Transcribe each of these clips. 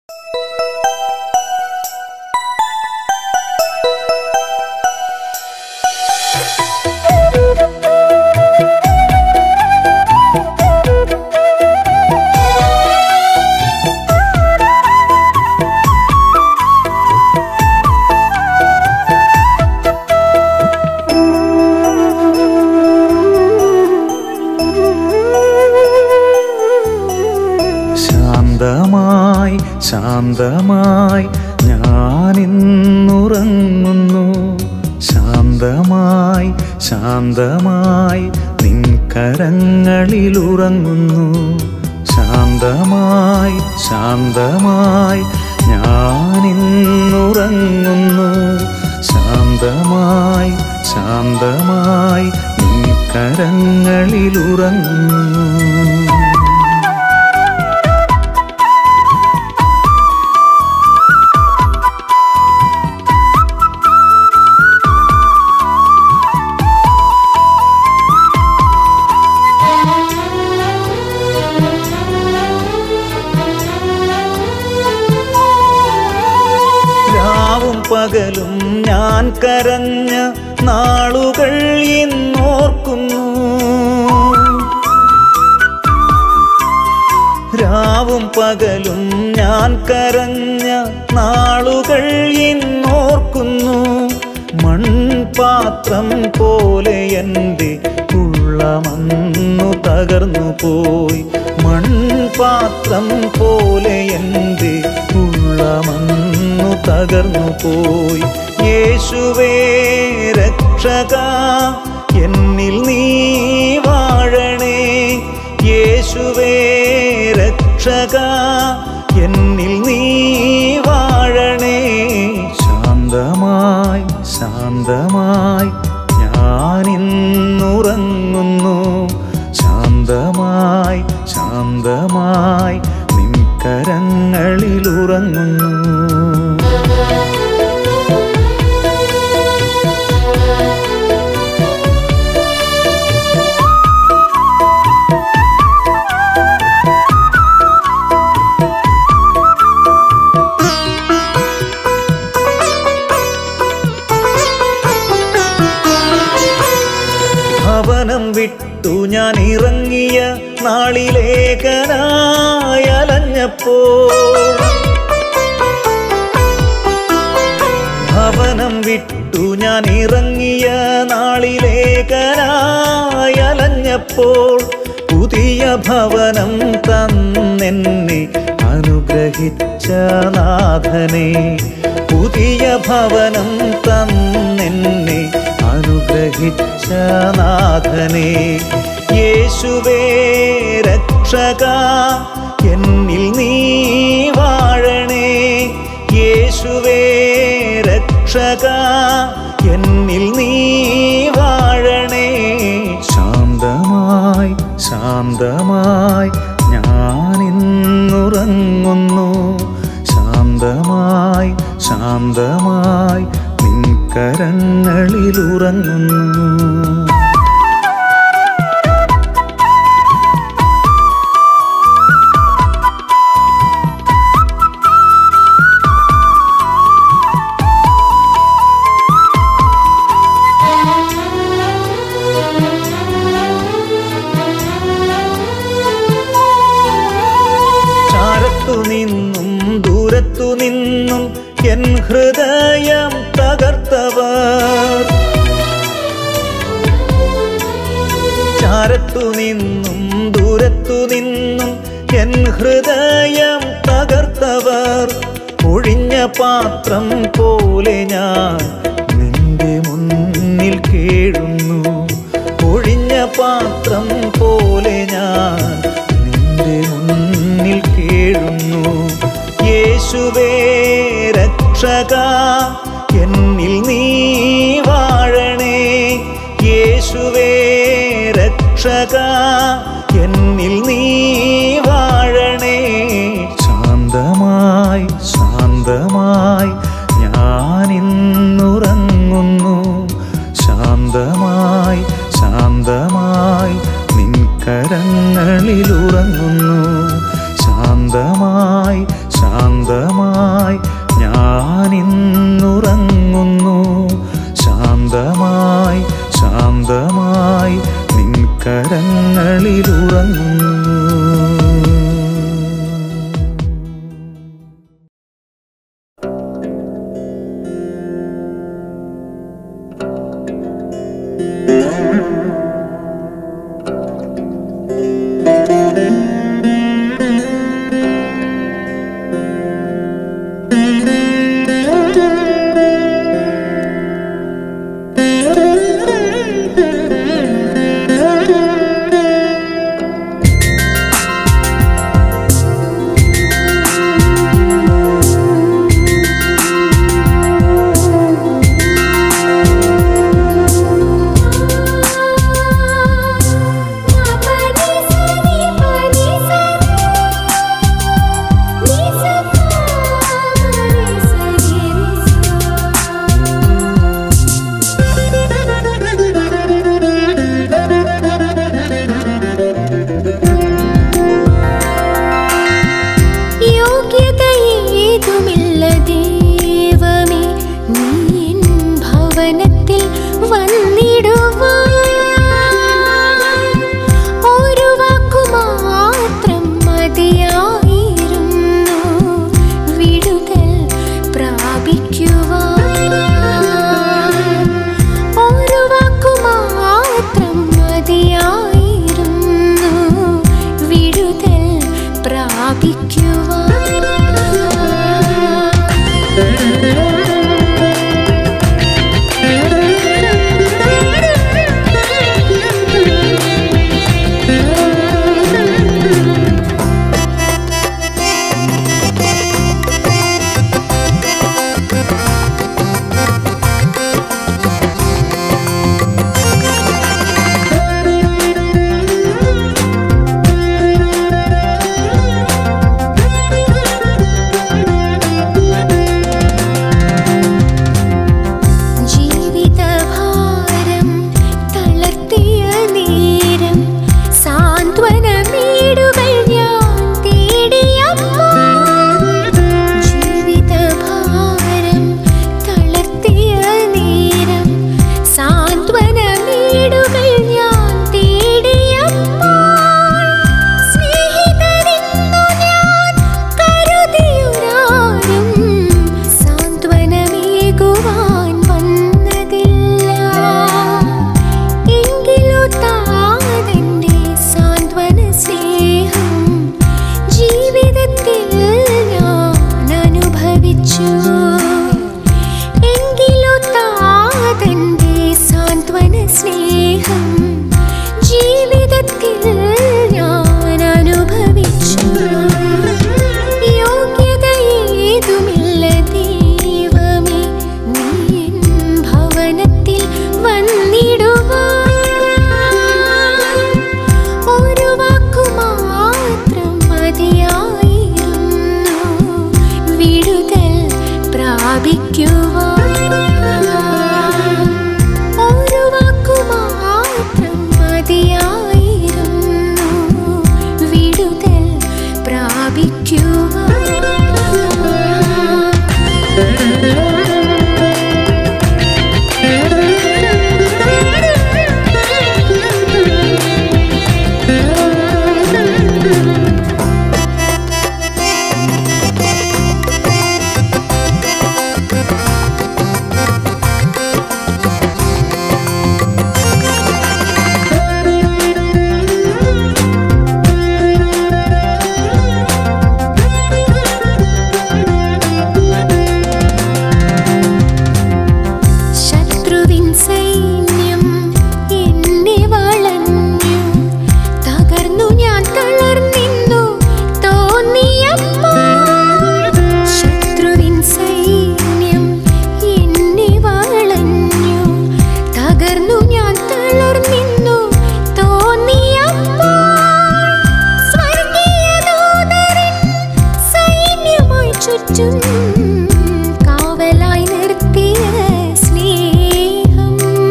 ശാന്തമായി ശാന്തമായി ഞാനിന്നുറങ്ങുന്നു ശാന്തമായി ശാന്തമായി നിൻ കരങ്ങളിലുറങ്ങുന്നു ശാന്തമായി ശാന്തമായി ഞാനിന്നുറങ്ങുന്നു ശാന്തമായി ശാന്തമായി നിൻ കരങ്ങളിലുറങ്ങുന്നു രാവും പകലും ഞാൻ കരഞ്ഞ നാളുകൾ ഇന്നോർക്കുന്നു രാവും പകലും ഞാൻ കരഞ്ഞ നാളുകൾ ഇന്നോർക്കുന്നു മൺപാത്രം പോലെ എൻ്റെ ഉള്ളമന്നു തകർന്നു പോയി മൺപാത്രം പോലെ എൻ്റെ ഉള്ളമന്നു തകർന്നു പോയി യേശുവേ രക്ഷക എന്നിൽ നീ വാഴണേ യേശുവേ രക്ഷക എന്നിൽ നീ വാഴണേ ശാന്തമായി ശാന്തമായി ഞാനിന്നുറങ്ങുന്നു ശാന്തമായി ശാന്തമായി നിൻ കരങ്ങളിലുറങ്ങുന്നു ഭവനം വിട്ടു ഞാൻ ഇറങ്ങിയ നാളിലേഖനായി അലഞ്ഞപ്പോൾ ഭവനം വിട്ടു ഞാൻ ഇറങ്ങിയ നാളിലേഖനായി അലഞ്ഞപ്പോൾ പുതിയ ഭവനം തന്നെന്നെ അനുഗ്രഹിച്ച നാഥനെ പുതിയ ഭവനം തന്നെന്നെ അനുഗ്രഹിച്ച നാഥനെ യേശുവേ രക്ഷക എന്നിൽ നീ വാഴണേ യേശുവേ രക്ഷക എന്നിൽ നീ വാഴണേ ശാന്തമായി ശാന്തമായി ഞാനിന്നുറങ്ങുന്നു ശാന്തമായി ശാന്തമായി നിൻ കരങ്ങളിലുറങ്ങുന്നു ചാരത്തു നിന്നും ദൂരത്തു നിന്നും എൻ ഹൃദയം തകർത്തവർ ചാരത്തു നിന്നും ദൂരത്തു നിന്നും എൻ ഹൃദയം തകർത്തവർ ഒഴിഞ്ഞ പാത്രം പോലെ ഞാൻ നിന്റെ മുന്നിൽ കേഴുന്നു ഒഴിഞ്ഞ പാത്രം പോലെ ഞാൻ നിന്റെ മുന്നിൽ കേഴുന്നു യേശുവേ രക്ഷക എന്നിൽ നീ വാഴണേ യേശുവേ രക്ഷക എന്നിൽ നീ വാഴണേ ശാന്തമായി ശാന്തമായി ഞാനിന്നുറങ്ങുന്നു ശാന്തമായി ശാന്തമായി നിൻ കരങ്ങളിലുറങ്ങുന്നു ശാന്തമായി ശാന്ത ശാന്തമായി ഞാനിന്നുറങ്ങുന്നു ശാന്തമായി ശാന്തമായി നിൻ കരങ്ങളിലുറങ്ങുന്നു യോഗ്യതയേതുമില്ല ദൈവമേ നീ എൻ ഭവനത്തിൽ വന്നിടുവാൻ ഒരു വാക്കു മാത്രം മതിയായിരുന്നു വിടുതൽ പ്രാപിക്കുവാൻ ഒരു വാക്കു മാത്രം മതിയായിരുന്നു വിടുതൽ പ്രാപിക്കുവാൻ ജീവിതഭാരം തളർത്തിയ നേരം സാന്ത്വനമേടുകൾ ഞാൻ തേടിയപ്പോൾ ജീവിതഭാരം തളർത്തിയ നേരം സാന്ത്വനമേടുകൾ ഞാൻ തേടിയപ്പോൾ സ്നേഹിതരെന്നു ഞാൻ കരുതിയൊരാരും സാന്ത്വനമേകുവാൻ വന്നതില്ല എങ്കിലോ താതന്റെ സാന്ത്വന സ്നേഹം ജീവിതത്തിൽ ഞാൻ അനുഭവിച്ചു എങ്കിലോ താതന്റെ സാന്ത്വന സ്നേഹം ജീവിതത്തിൽ ഞാൻ അനുഭവിച്ചു യോഗ്യതയേതുമില്ല ദൈവമേ നീ എൻ ഭവനത്തിൽ വന്നിടുവാൻ ഒരു വാക്കു മാത്രം മതിയായിരുന്നു വിടുതൽ പ്രാപിക്കുവാൻ ഒരു വാക്കു മാത്രം മതിയായിരുന്നു വിടുതൽ പ്രാപിക്കുവാൻ ശത്രുവിൻ സൈന്യം എന്നെ വളഞ്ഞു തകർന്നു ഞാൻ തളർന്നിന്നു തോന്നിയപ്പോൾ ശത്രുവിൻ സൈന്യം എന്നെ വളഞ്ഞു തകർന്നു ഞാൻ തളർന്നിന്നു തോന്നിയപ്പോൾ സ്വർഗീയ ദൂതരൻ സൈന്യമായി ചുറ്റും കാവലായി നിർത്തിയ സ്നേഹം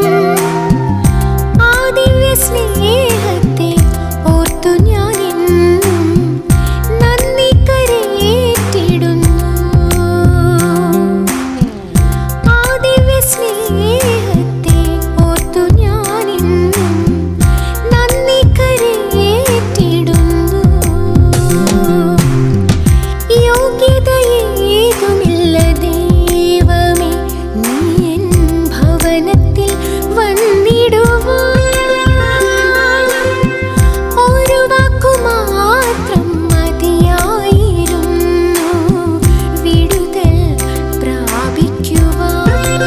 ആ ദിവ്യ സ്നേഹത്തെ ഓർത്തു ഞാൻ എന്നും നന്ദി കരയേറ്റിടുന്നു യോഗ്യതയേതുമില്ല ദൈവമേ നീ എൻ ഭവനത്തിൽ വന്നിടുവാൻ ഒരു വാക്കു മാത്രം മതിയായിരുന്നു വിടുതൽ പ്രാപിക്കുവാൻ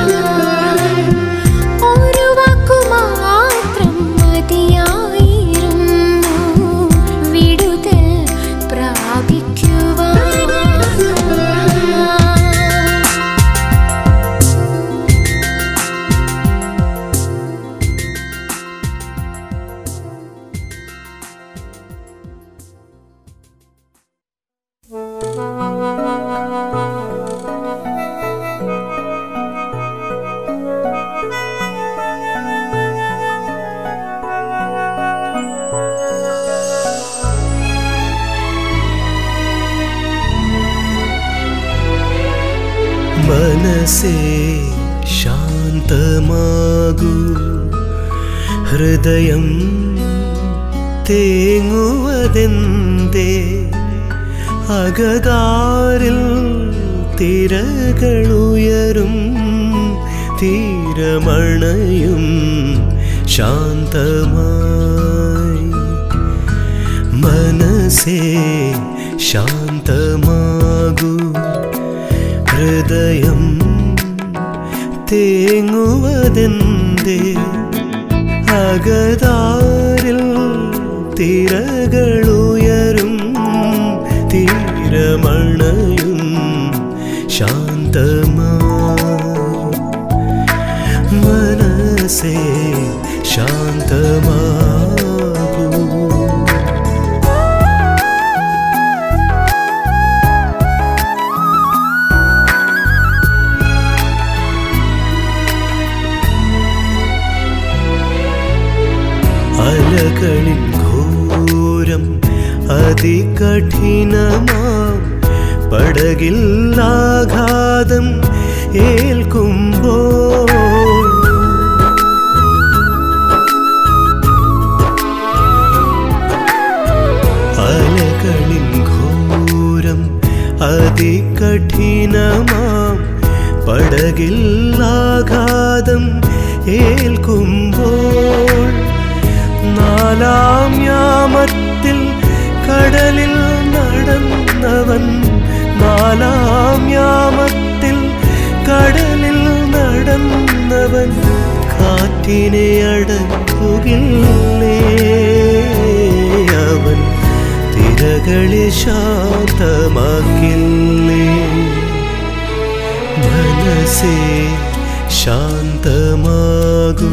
ഒരു വാക്കു മാത്രം മതിയായിരുന്നു വിടുതൽ പ്രാപിക്കുവാൻ മനസ്സേ ശാന്തമാകൂ ഹൃദയം തേങ്ങുവതെന്തേ അകതാരിൽ തിരകളുയരും തീരമണയും ശാന്തമായി മനസ്സേ ശാന്തമാകൂ ഹൃദയം തേങ്ങുവതെന്തേ അകതാരിൽ തിരകളുയരും തീരമണയും ശാന്തമായി മനസ്സേ ശാന്തമാകൂ അലകളിൻ ഘോരം അതികഠിനമാം പടകിൽ ആഘാതം ഏൽക്കുമ്പോൾ അലകളിൻ ഘോരം അതികഠിനമാം പടകിൽ ആഘാതം ഏൽക്കുമ്പോൾ നാലാം യാമത്തിൽ കടലിൽ നടന്നവൻ നാലാം യാമത്തിൽ കടലിൽ നടന്നവൻ കാറ്റിനെ അടക്കുകില്ലേ അവൻ തിരകളെ ശാന്തമാക്കില്ലേ മനസ്സേ ശാന്തമാകൂ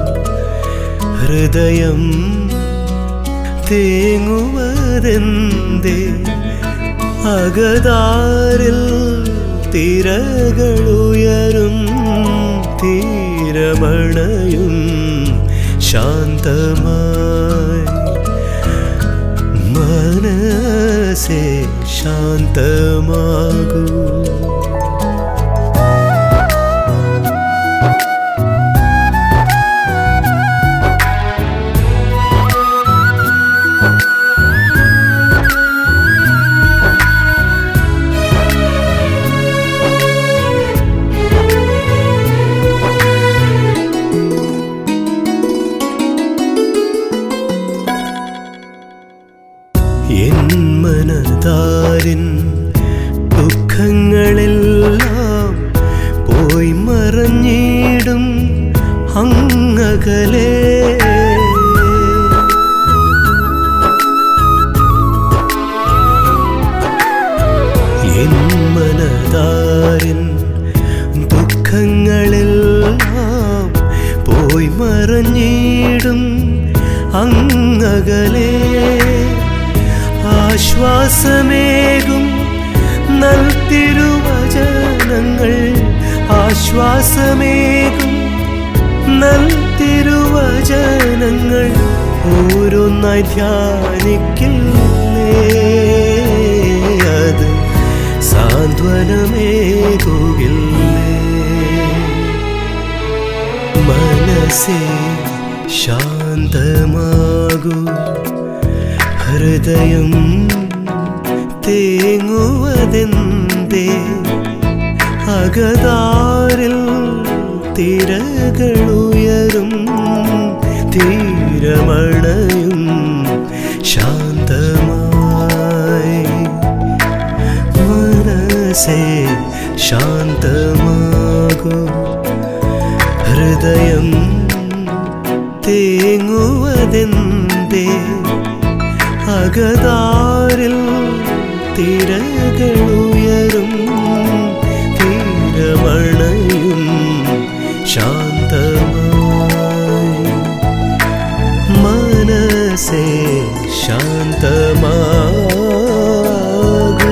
ഹൃദയം തേങ്ങുവതെന്തേ അകതാരിൽ തിരകളുയരും തീരമണയും ശാന്തമായി മനസ്സേ ശാന്തമാകൂ എൻ മനതാരിൻ ദുഃഖങ്ങളെല്ലാം പോയി മറഞ്ഞിടും അങ്ങകലേ എൻ മനതാരിൻ ദുഃഖങ്ങളെല്ലാം പോയി മറഞ്ഞിടും അങ്ങകലേ ആശ്വാസമേകും നൽത്തിരുവചനങ്ങൾ ആശ്വാസമേകും നൽത്തിരുവചനങ്ങൾ ഓരോന്നായി ധ്യാനിക്കില്ലേ അത് സാന്ത്വനമേകുകില്ലേ മനസ്സേ ശാന്തമാകൂ ഹൃദയം തേങ്ങുവതെന്തേ അകതാരിൽ തിരകളുയരും തീരമണയും ശാന്തമായി മനസ്സേ ശാന്തമാകൂ ഹൃദയം തേങ്ങുവതെന്തേ അകതാരിൽ തിരകളുയരും തീരമണയും ശാന്തമായി മനസ്സേ ശാന്തമാകൂ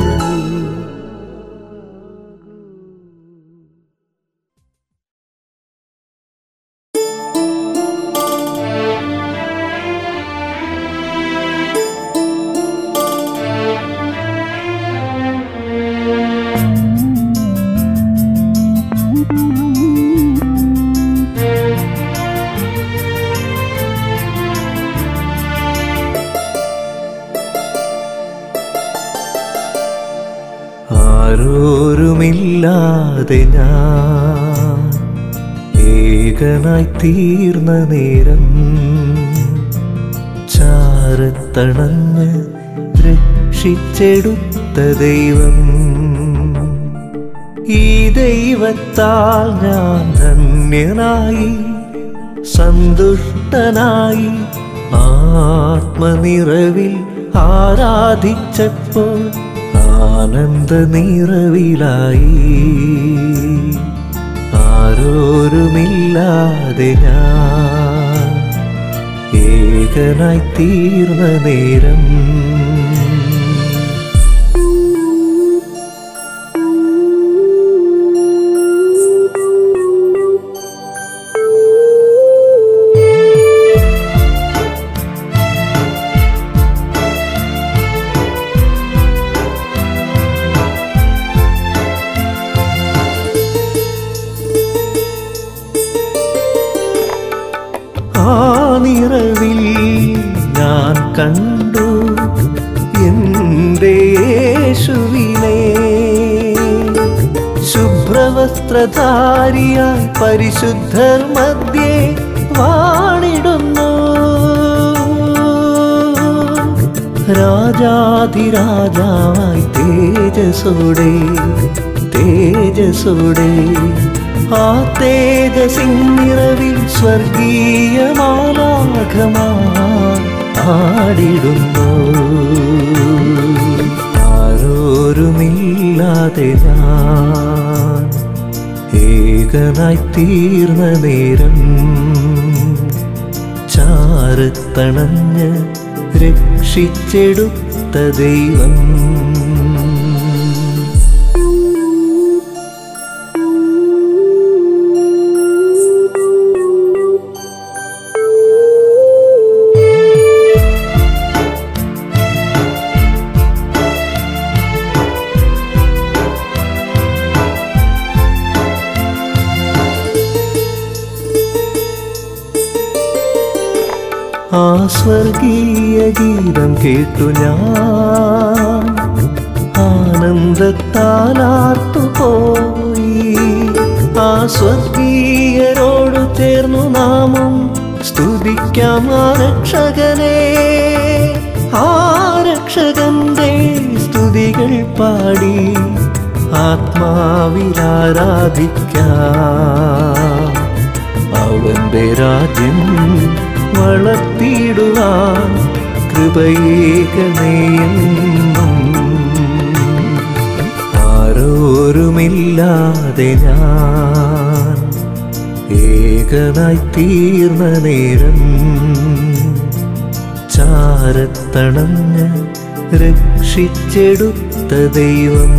ആരോരുമില്ലാതെ ഞാൻ ഏകനായി തീർന്ന നേരം ചാരത്തണഞ്ഞ് രക്ഷിച്ചെടുത്ത ദൈവം ഈ ദൈവത്താൽ ഞാൻ ധന്യനായി സന്തുഷ്ടനായി ആത്മനിറവിൽ ആരാധിച്ചപ്പോൾ ആനന്ദ നിറവിലായി ആരോരുമില്ലാതെ ഞാൻ ഏകനായി തീർന്ന നേരം ആ നിറവിൽ ഞാൻ കണ്ടു എൻ്റെ യേശുവിനെ ശുഭ്രവസ്ത്രധാരിയായി പരിശുദ്ധർ മധ്യേ വാണിടുന്നു രാജാതിരാജാവായി തേജസ്സോടെ തേജസ്സോടെ ആ തേജസിനിറവിൽ സ്വർഗീയമാലാഘമാ ആടിടുന്നു ആരോരുമില്ലാതെ ഞാൻ ഏകനായി തീർന്ന നേരം ചാരത്തണഞ്ഞ് രക്ഷിച്ചെടുത്ത ദൈവം ആ സ്വർഗീയ ഗീതം കേട്ടു ഞാൻ ആനന്ദത്താലാർത്തു പോയി ആ സ്വർഗീയരോടു ചേർന്നു നാമും സ്തുതിക്കാം ആ രക്ഷകനെ ആ രക്ഷകന്റെ സ്തുതികൾ പാടി ആത്മാവിലാരാധിക്കാം അവന്റെ രാജ്യം വളർത്തിയിടുവാൻ കൃപയേകമേയെന്നും ആരോരുമില്ലാതെ ഞാൻ ഏകനായി തീർന്ന നേരം ചാരത്തണഞ്ഞ് രക്ഷിച്ചെടുത്ത ദൈവം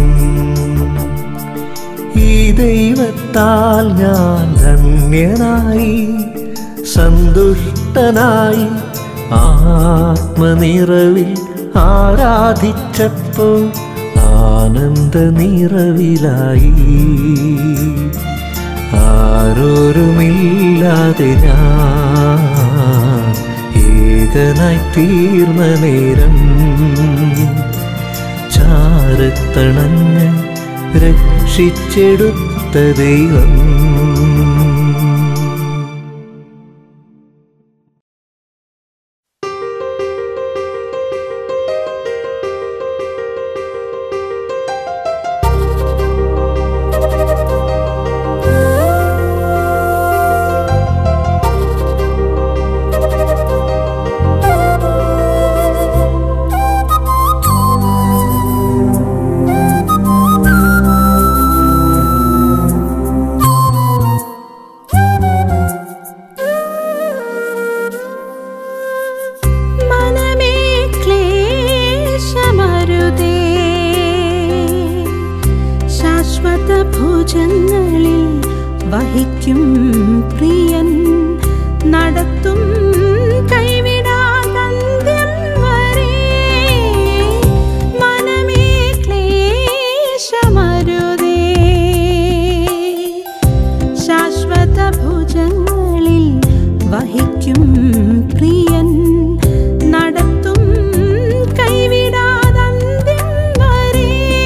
ഈ ദൈവത്താൽ ഞാൻ ധന്യനായി സന്തുഷ്ടനായി ആത്മനിറവിൽ ആരാധിച്ചപ്പോൾ ആനന്ദ നിറവിലായി ആരോരുമില്ലാതെ ഞാൻ ഏകനായി തീർന്ന നേരം ചാരത്തണഞ്ഞ് രക്ഷിച്ചെടുത്ത ദൈവം മനമേ ക്ലേശമരുതേ ശാശ്വത ഭുജങ്ങളിൽ വഹിക്കും പ്രിയൻ നടത്തും കൈവിടാതന്ത്യം വരെ മനമേ ക്ലേശമരുതേ ശാശ്വത ഭുജങ്ങളിൽ വഹിക്കും പ്രിയൻ നടത്തും കൈവിടാതന്ത്യം വരെ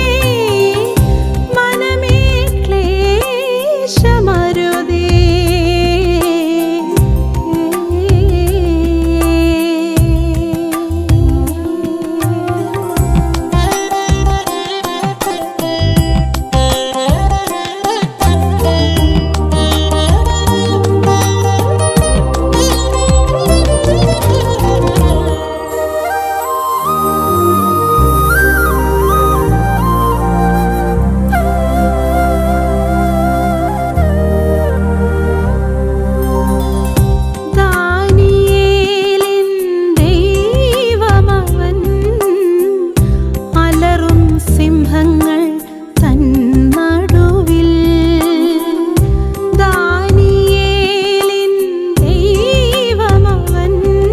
മനമേ ക്ലേശമരുതേ ദാനിയേലിൻ ദൈവമവൻ അലറും സിംഹങ്ങൾ തൻ നടുവിൽ ദാനിയേലിൻ ദൈവമവൻ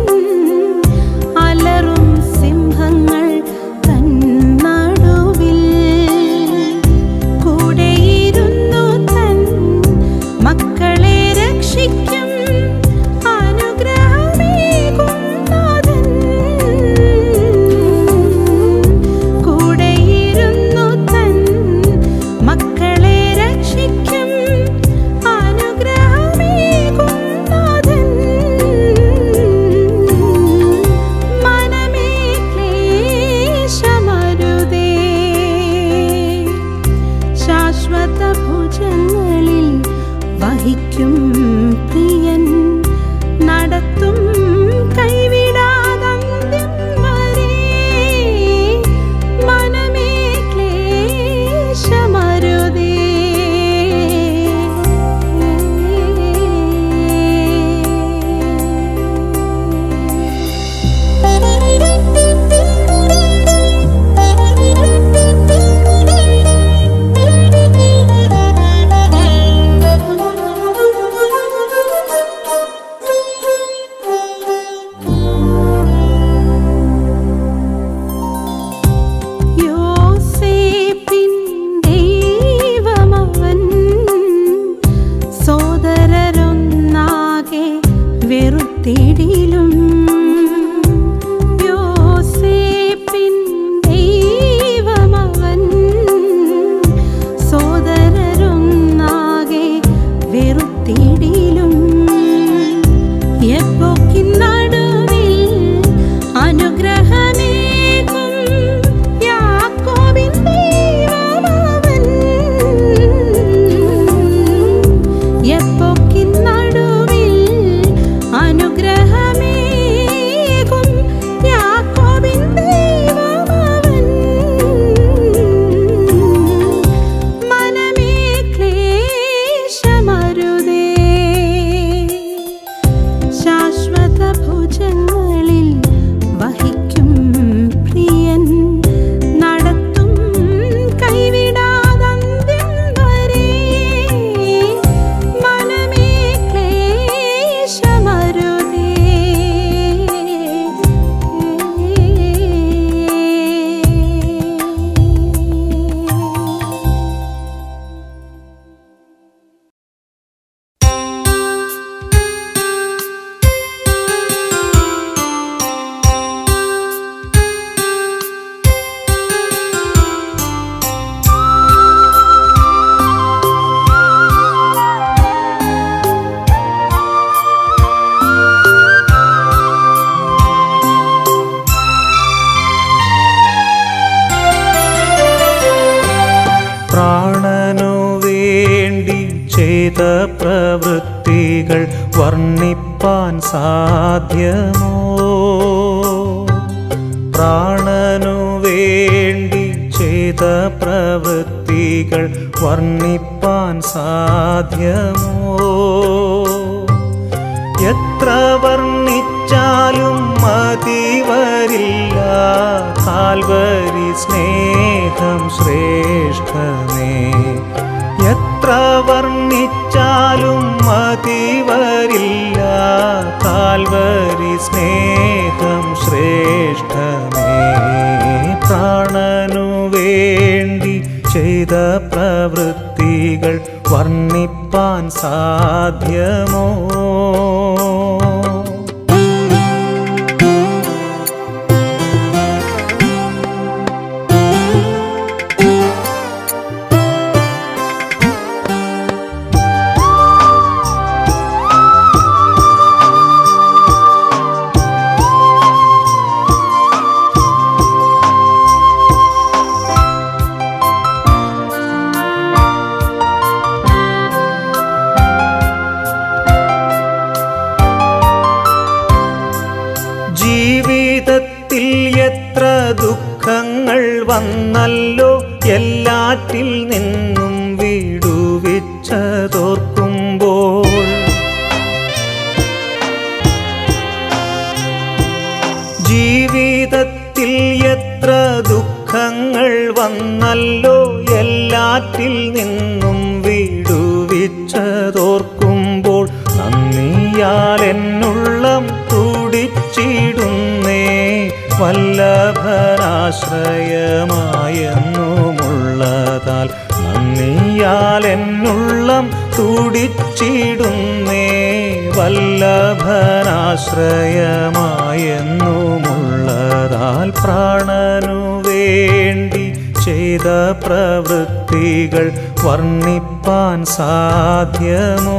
അലറും സിംഹങ്ങൾ തൻ നടുവിൽ കൂടെയിരുന്നു തൻ മക്കളെ രക്ഷിക്കും അനുഗ്രഹമേകും നാഥൻ കൂടെയിരുന്നു തൻ മക്കളെ രക്ഷിക്കും അനുഗ്രഹമേകും നാഥൻ മനമേ ക്ലേശമരുതേ ശാശ്വത ഭുജങ്ങളിൽ വഹിക്കും പ്രിയൻ നടത്തും കൈവിടാതന്ത്യം വരെ മനമേ ക്ലേശമരുതേ യോസേപ്പിൻ ദൈവമവൻ സോദരരൊന്നാകെ വെറുത്തിടിലും യോസേപ്പിൻ ദൈവമവൻ സോദരരൊന്നാകെ വെറുത്തിടിലും എപ്പോക്കിൻ നടുവിൽ അനുഗ്രഹമേകും യാക്കോബിൻ ദൈവമവൻ എപ്പോക്കിൻ നടുവിൽ അനുഗ്രഹമേകും പ്രാണനു വേണ്ടി ചെയ്ത പ്രവൃത്തികൾ വർണ്ണിപ്പാൻ സാധ്യമോ പ്രാണനു വേണ്ടി ചെയ്ത പ്രവൃത്തികൾ വർണ്ണിപ്പാൻ സാധ്യമോ എത്ര വർണ്ണിച്ചാലും മതി വരില്ല കാൽവരി സ്നേഹം ശ്രേഷ്ഠമേ എത്ര വർണ്ണിച്ചാലും മതി വരില്ല കാൽവരി സ്നേഹം ശ്രേഷ്ഠമേ പ്രാണനു വേണ്ടി ചെയ്ത പ്രവൃത്തികൾ വർണ്ണിപ്പാൻ സാധ്യമോ ജീവിതത്തിൽ എത്ര ദുഃഖങ്ങൾ വന്നല്ലോ എല്ലാറ്റിൽ നിന്നും വിടുവിച്ചതോർക്കുമ്പോൾ ജീവിതത്തിൽ എത്ര ദുഃഖങ്ങൾ വന്നല്ലോ എല്ലാറ്റിൽ നിന്നും വിടുവിച്ചതോർക്കുമ്പോൾ നന്ദിയാൽ എന്നുള്ളം തുടിച്ചിടുന്നേ വല്ലഭനാശ്രയമായെന്നുമുള്ളതാൽ നന്ദിയാൽ എന്നുള്ളം തുടിച്ചിടുന്നേ വല്ലഭനാശ്രയമായെന്നുമുള്ളതാൽ പ്രാണനു വേണ്ടി ചെയ്ത പ്രവൃത്തികൾ വർണ്ണിപ്പാൻ സാധ്യമോ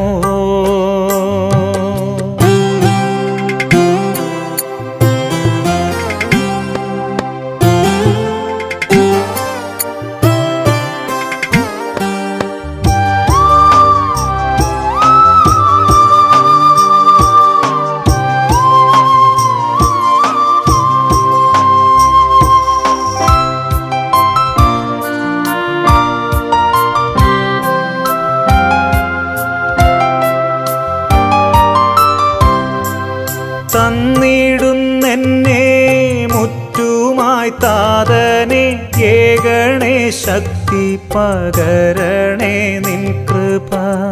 തന്നിടുന്നെന്നെ മുറ്റുമായി താതനെ ഏകണേ ശക്തി പകരണേ നിൻ കൃപ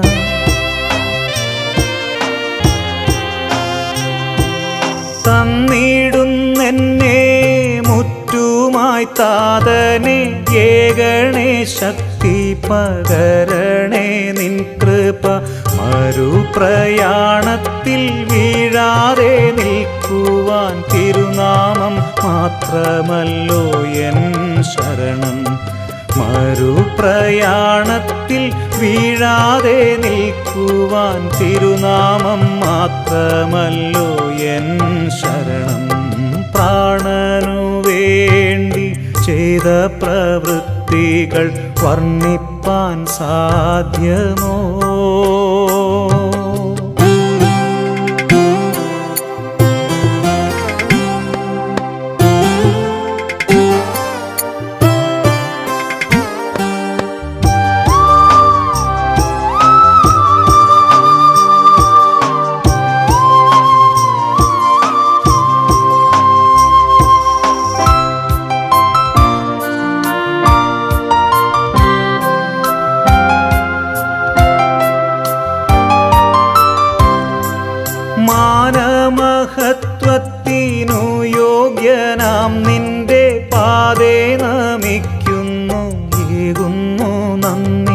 തന്നിടുന്നെന്നെ മുറ്റുമായി താതനെ ഏകണേ ശക്തി പകരണേ നിൻ കൃപ മറുപ്രയാണത്തിൽ വീഴാതെ നിൽക്കുവാൻ തിരുനാമം മാത്രമല്ലോ എൻ ശരണം മറുപ്രയാണത്തിൽ വീഴാതെ നിൽക്കുവാൻ തിരുനാമം മാത്രമല്ലോ എൻ ശരണം പ്രാണനു വേണ്ടി ചെയ്ത പ്രവൃത്തികൾ വർണ്ണിപ്പാൻ സാധ്യമോ മാനമഹത്വത്തിനു യോഗ്യനാം നിന്റെ പാതേ നമിക്കുന്നു ഏകുന്നു നന്ദി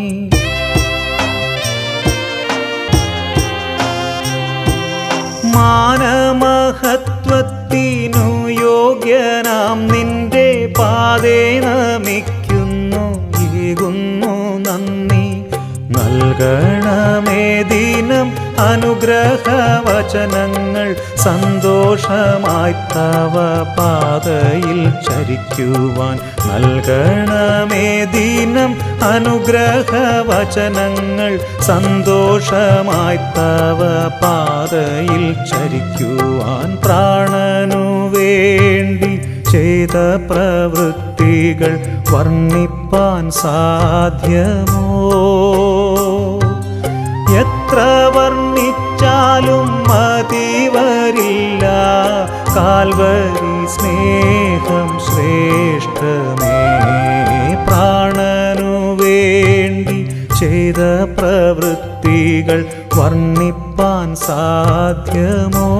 മാനമഹത്വത്തിനു യോഗ്യനാം നിന്റെ പാതേ നമിക്കുന്നു ഏകുന്നു നന്ദി നൽകണമേ ദിനം അനുഗ്രഹവചനങ്ങൾ സന്തോഷമായി തവ പാതയിൽ ചരിക്കുവാൻ നൽകണമേ ദിനം അനുഗ്രഹവചനങ്ങൾ സന്തോഷമായി തവ പാതയിൽ ചരിക്കുവാൻ പ്രാണനു വേണ്ടി ചെയ്ത പ്രവൃത്തികൾ വർണ്ണിപ്പാൻ സാധ്യമോ എത്ര വർണ്ണിച്ചാലും മതി വരില്ല കാൽവരി സ്നേഹം ശ്രേഷ്ഠമേ പ്രാണനു വേണ്ടി ചെയ്ത പ്രവൃത്തികൾ വർണ്ണിപ്പാൻ സാധ്യമോ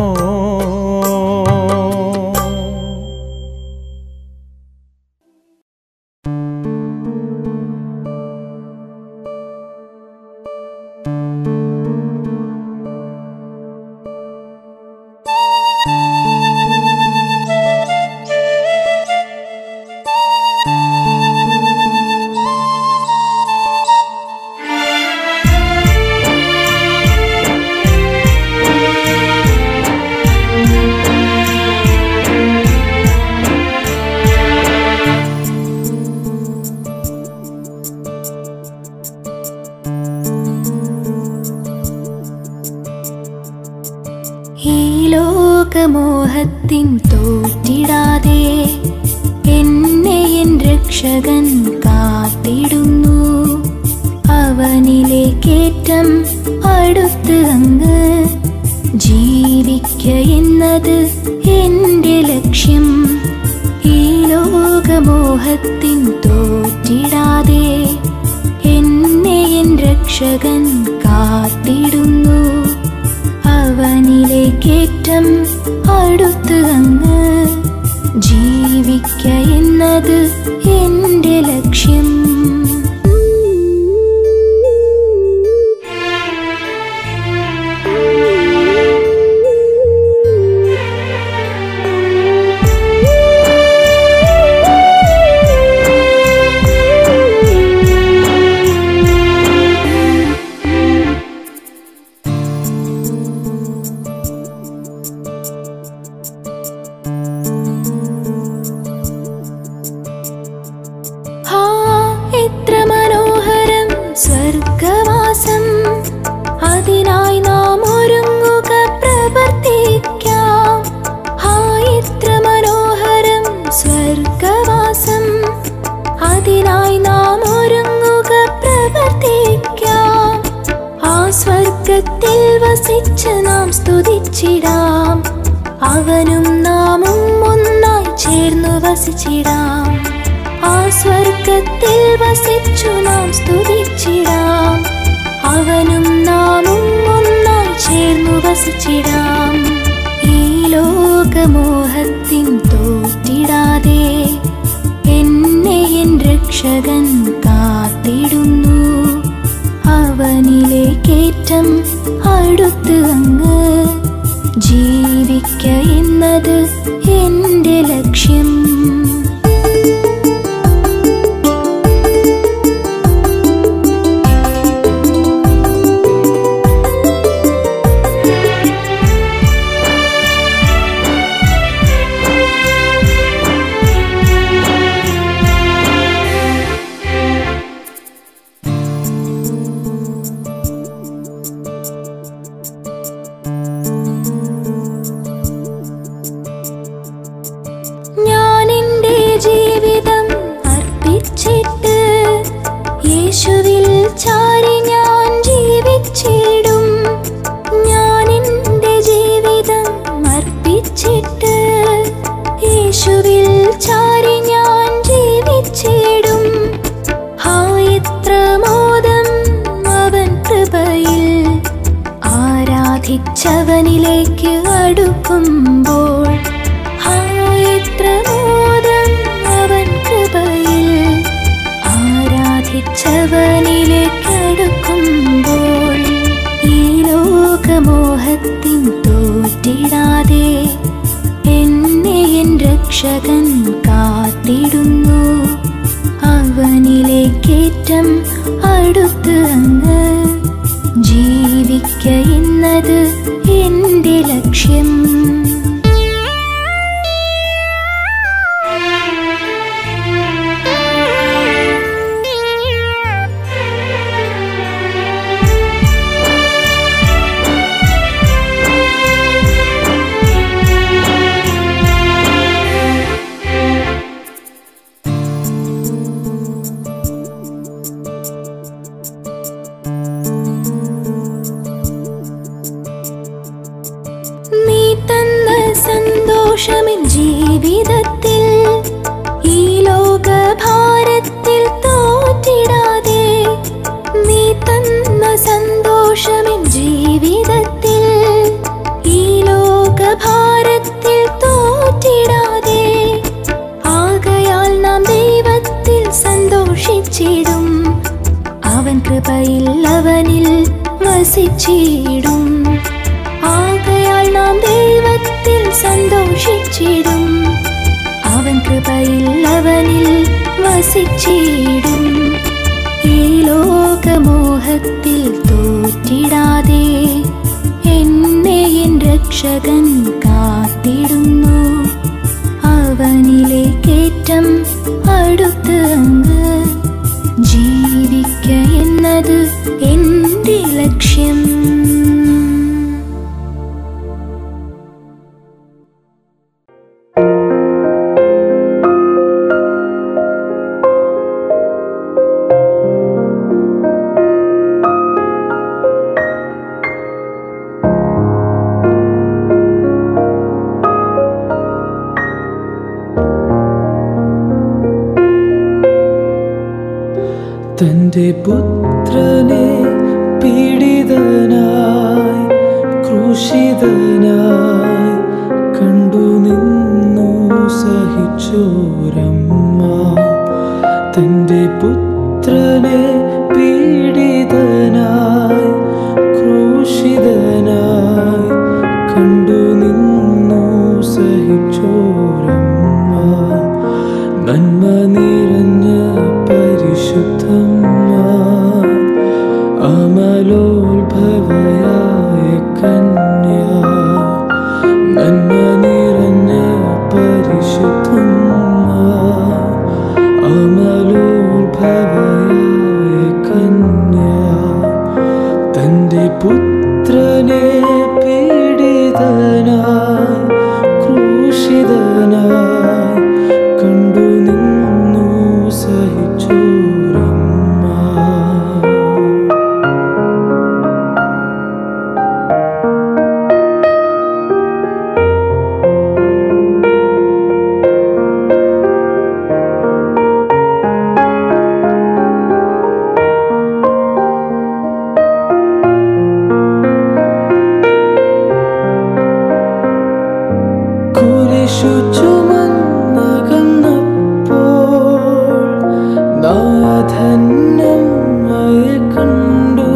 ഈ ലോകമോഹത്തിൻ തോറ്റിടാതെ എന്നെ എൻ രക്ഷകൻ കാത്തിടുന്നു അവനിലേക്കേറ്റം അടുത്ത് അങ്ങ് ജീവിക്ക എന്നത് എന്റെ ലക്ഷ്യം ഈ ലോകമോഹത്തിൻ തോറ്റിടാതെ എന്നെ എൻ രക്ഷകൻ കാത്തിടുന്നു അവനിലേക്കേറ്റം അടുത്ത് അങ്ങ് ജീവിക്ക എന്നത് എന്റെ ലക്ഷ്യം ഹാ എത്ര മനോഹരം സ്വർഗവാസം അതിനായി നാം ഒരുങ്ങുക പ്രവർത്തിക്കാം ഹാ എത്ര മനോഹരം സ്വർഗവാസം അതിനായി നാം ഒരുങ്ങുക പ്രവർത്തിക്കാം ആ സ്വർഗത്തിൽ വസിച്ച് നാം സ്തുതിച്ചിടാം അവനും നാമും ഒന്നായി ചേർന്നു വസിച്ചിടാം ആ സ്വർഗത്തിൽ വസിച്ചു നാം സ്തുതിച്ചിടാം അവനും നാമും ഒന്നായി ചേർന്നു വസിച്ചിടാം ഈ ലോകമോഹത്തിൻ തോറ്റിടാതെ എന്നെ എൻ രക്ഷകൻ കാത്തിടുന്നു അവനിലേക്കേറ്റം അടുത്ത് അങ്ങ് ജീവിക്ക എന്നത് എന്റെ ലക്ഷ്യം ഞാൻ എൻ്റെ ജീവിതം അർപ്പിച്ചിട്ട് യേശുവിൽ ചാരി ഞാൻ ജീവിച്ചിടും ഞാൻ എൻ്റെ ജീവിതം അർപ്പിച്ചിട്ട് യേശുവിൽ ചാരി ഞാൻ ജീവിച്ചിടും ഹാ എത്ര മോദം അവൻ കൃപയിൽ ആരാധിച്ചവനിലേക്ക് അടുക്കുമ്പോൾ ഹാ എത്ര മോദം അവൻ കൃപയിൽ ആരാധിച്ചവനിലേക്ക് അടുക്കുമ്പോൾ ഈ ലോകമോഹത്തിൻ തോറ്റിടാതെ എന്നെ എൻ രക്ഷകൻ കാത്തിടുന്നു അവനിലേക്കേറ്റം അടുത്ത് അങ്ങ് ജീവിക്ക എന്നത് എന്റെ ലക്ഷ്യം സന്തോഷമിൻ ജീവിതത്തിൽ ഈ ലോകഭാരത്തിൽ തോറ്റിടാതെ നീ തന്ന സന്തോഷമിൻ ജീവിതത്തിൽ ഈ ലോകഭാരത്തിൽ തോറ്റിടാതെ ആകയാൽ നാം ദൈവത്തിൽ സന്തോഷിച്ചിടും അവൻ കൃപയിൽ അവനിൽ വസിച്ചിടും ആകയാൽ നാം ദൈവത്തിൽ സന്തോഷിച്ചിടും അവൻ കൃപയിൽ അവനിൽ വസിച്ചിടും ഈ ലോകമോഹത്തിൽ തോറ്റിടാതെ എന്നെ എൻ രക്ഷകൻ കാത്തിടുന്നു അവനിലേക്കേറ്റം അടുത്ത് അങ്ങ് ജീവിക്ക എന്നത് എന്റെ ലക്ഷ്യം തന്റെ പുത്രനെ പീഡിതനായി ക്രൂശിതനായി കണ്ടു നിന്നു സഹിച്ചോരമ്മ തന്റെ പുത്രനെ പീഡിതനായി ക്രൂശിതനായി കണ്ടു നിന്നു സഹിച്ചോരമ്മ നന്മ നിറഞ്ഞ പരിശുദ്ധമ്മ അമലോത്ഭവയായ കന്യ നന്മ നിറഞ്ഞ പരിശുദ്ധമ്മ അമലോത്ഭവയായ കന്യ തന്റെ പുത്രനെ പീഡിതനായി ക്രൂശിതനായി കണ്ടു നിന്നു സഹിച്ചോരമ്മ കുരിശു ചുമന്നകന്നപ്പോൾ നാഥൻ നമ്മയെ കണ്ടു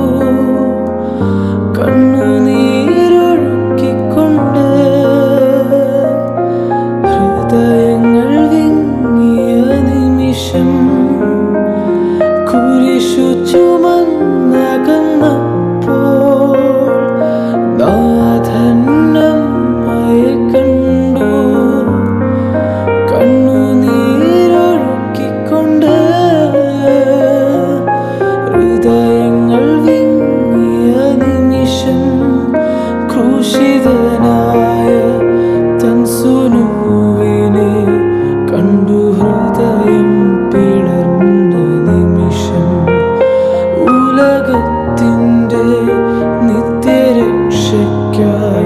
കണ്ണുനീരൊഴുക്കിക്കൊണ്ട് ഹൃദയങ്ങൾ വിങ്ങിയ നിമിഷം കുരിശു ചുമന്നകന്നപ്പോൾ നാഥൻ നമ്മയെ കണ്ടു കണ്ണുനീരൊഴുക്കിക്കൊണ്ട് ഹൃദയങ്ങൾ വിങ്ങിയ നിമിഷം ക്രൂശിതനായ തൻ സുനുവിനെ കണ്ടു ഹൃദയം പിളർന്ന നിമിഷം ഉലകത്തിൻ്റെ നിത്യരക്ഷയ്ക്കായി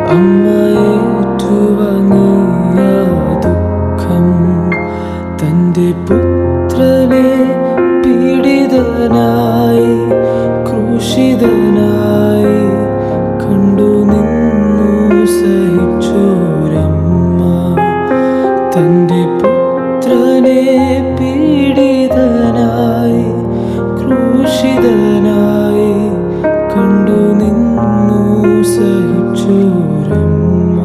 അമ്മയേറ്റുവങ്ങിയ ദുഃഖം തൻ്റെ പുത്രനെ പീഡിതനായി ക്രൂശിതനായി കണ്ടു നിന്നു സഹിച്ചോരമ്മ തൻ്റെ പുത്രനെ പീഡിതനായി ക്രൂശിതനായി കണ്ടു നിന്നു സഹിച്ചോരമ്മ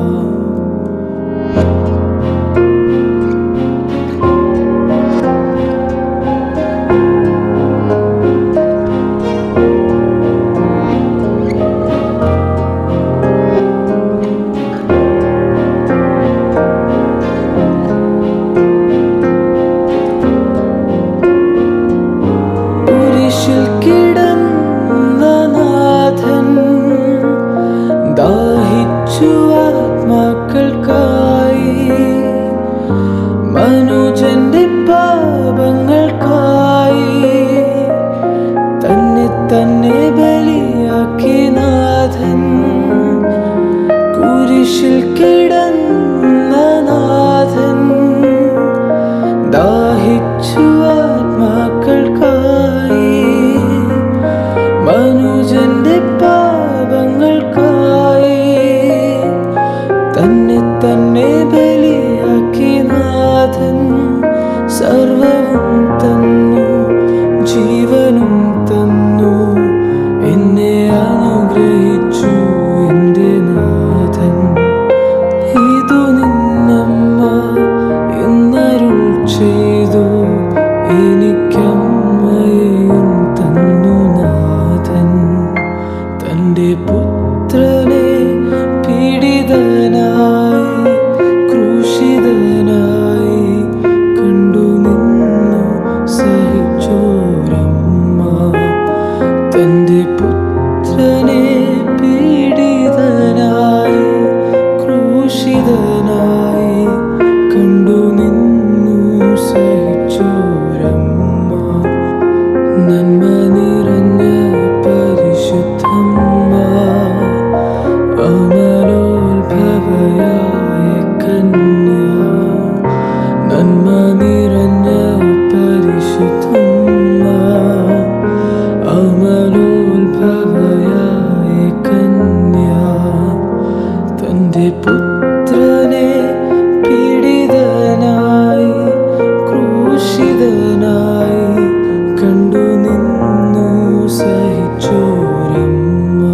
കുരിശിൽ കിടന്ന നാഥൻ ദാഹിച്ചു ആത്മാക്കൾക്കായി മനുജന്റെ പാപങ്ങൾക്കായി തന്നെ തന്നെ ബലിയാക്കി നാഥൻ കുരിശിൽ കിടന്ന തന്റെ പുത്രനെ പീഡിതനായി ക്രൂശിതനായി കണ്ടു നിന്നു സഹിച്ചോരമ്മ നന്മ നിറഞ്ഞ പരിശുദ്ധമ്മ അമലോത്ഭവയായ കന്യ നന്മ നിറഞ്ഞ പരിശുദ്ധമ്മ അമലോത്ഭവയായ കന്യ തന്റെ പുത്രനെ പീഡിതനായി ക്രൂശിതനായി കണ്ടു നിന്നു സഹിച്ചോരമ്മ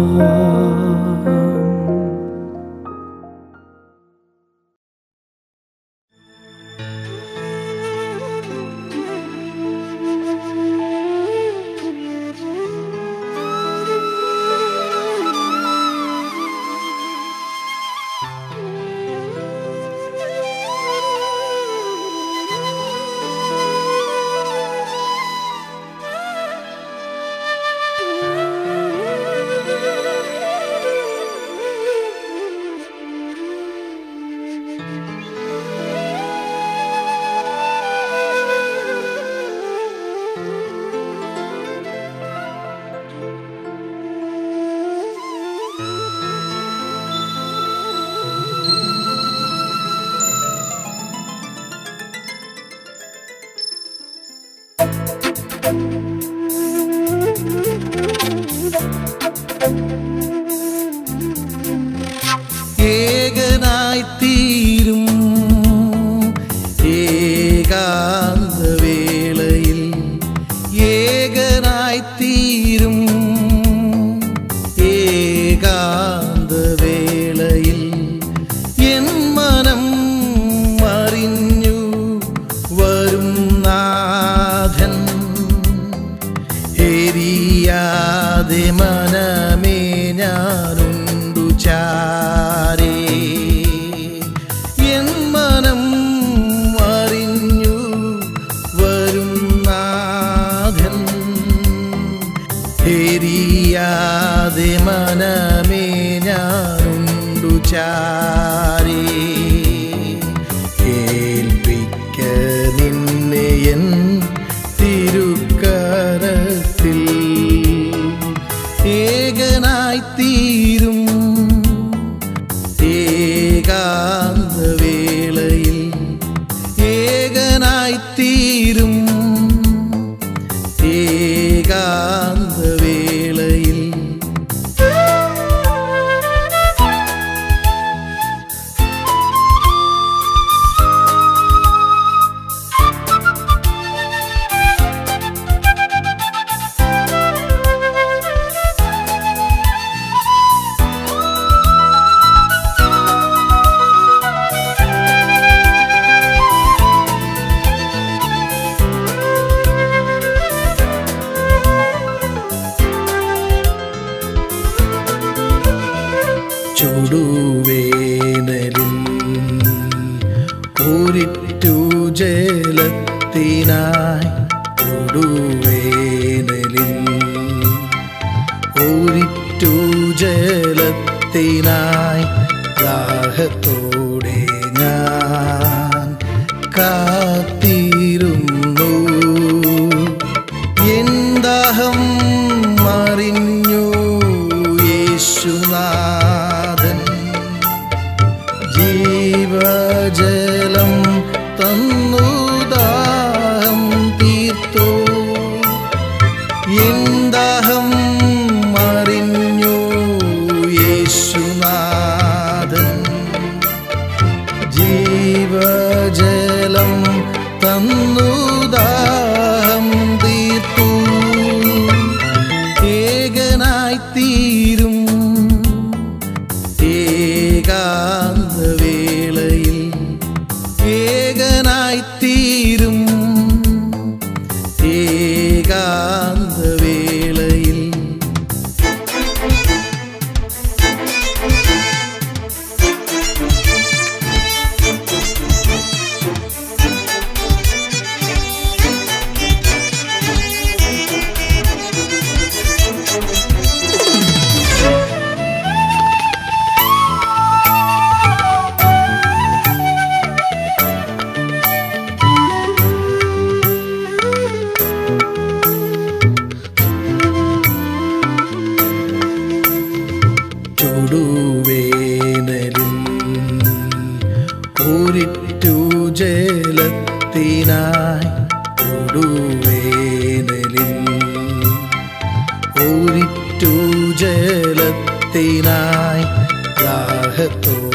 ഏകനായി തീരും ഏകാന്ത വേളയിൽ ഏകനായി തീരും ഏകാന്ത വേളയിൽ എൻ മനം അറിഞ്ഞു വരും നാഥൻ എരിയാതെ മനമേ ഞാനുണ്ടു ചാരേ എൻ മനം അറിഞ്ഞു വരും നാഥൻ എരിയാതെ മനമേ ഞാനുണ്ടു ചാരേ ഏൽപ്പിക്ക നിന്നെ എൻ തിരുക്കരത്തിൽ ഏകനായി തീരും ഏകാന്ത വേളയിൽ ഏകനായി തീരും ഏകാന്ത വേളയിൽ ചുടുവേനലിൽ ഊരിറ്റു ജലത്തിനായി ചുടുവേനലിൽ ഊരിറ്റു ജലത്തിനായി ദാഹത്തോടെ ഞാൻ കാത്തിരുന്നു എന്താഹം മറിഞ്ഞു യേശുനാഥൻ ജീവജലം തന്നു ദാഹം തീർത്തു എന്താഹം മറിഞ്ഞു യേശുനാഥൻ ജീവജലം തന്നു ദാഹം തീർത്തു ഏകനായി തീരും ഏകാന്ത വേളയിൽ ഏകനായി തീരും ഏകാന്ത വേളയിൽ ജീവത്തിനായി ദാഹത്തോ